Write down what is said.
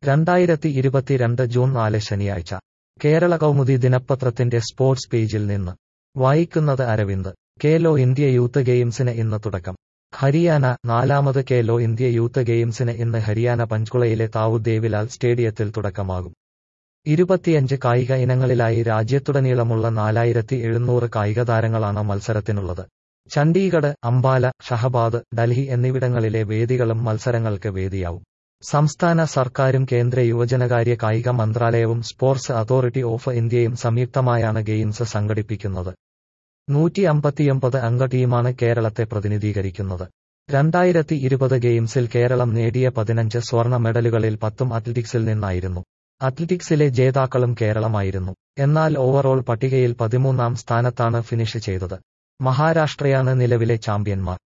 രണ്ടായിരത്തി ഇരുപത്തിരണ്ട് ജൂൺ നാല് ശനിയാഴ്ച കേരള കൗമുദി ദിനപത്രത്തിന്റെ സ്പോർട്സ് പേജിൽ നിന്ന് വായിക്കുന്നത് അരവിന്ദ് കേലോ ഇന്ത്യ യൂത്ത് ഗെയിംസിന് ഇന്ന് തുടക്കം ഹരിയാന നാലാമത് കേലോ ഇന്ത്യ യൂത്ത് ഗെയിംസിന് ഇന്ന് ഹരിയാന പഞ്ച്കുളയിലെ താവു ദേവിലാൽ സ്റ്റേഡിയത്തിൽ തുടക്കമാകും ഇരുപത്തിയഞ്ച് കായിക ഇനങ്ങളിലായി രാജ്യത്തുടനീളമുള്ള നാലായിരത്തി എഴുന്നൂറ് കായിക താരങ്ങളാണ് മത്സരത്തിനുള്ളത് ചണ്ഡീഗഡ് അംബാല ഷഹബാദ് ഡൽഹി എന്നിവിടങ്ങളിലെ വേദികളും മത്സരങ്ങൾക്ക് വേദിയാവും സംസ്ഥാന സർക്കാരും കേന്ദ്ര യുവജനകാര്യ കായിക മന്ത്രാലയവും സ്പോർട്സ് അതോറിറ്റി ഓഫ് ഇന്ത്യയും സംയുക്തമായാണ് ഗെയിംസ് സംഘടിപ്പിക്കുന്നത് നൂറ്റി അമ്പത്തിയൊമ്പത് അംഗ ടീമാണ് കേരളത്തെ പ്രതിനിധീകരിക്കുന്നത് രണ്ടായിരത്തി ഇരുപത് ഗെയിംസിൽ കേരളം നേടിയ പതിനഞ്ച് സ്വർണ്ണ മെഡലുകളിൽ പത്തും അത്ലറ്റിക്സിൽ നിന്നായിരുന്നു അത്ലറ്റിക്സിലെ ജേതാക്കളും കേരളമായിരുന്നു എന്നാൽ ഓവറോൾ പട്ടികയിൽ പതിമൂന്നാം സ്ഥാനത്താണ് ഫിനിഷ് ചെയ്തത് മഹാരാഷ്ട്രയാണ് നിലവിലെ ചാമ്പ്യന്മാർ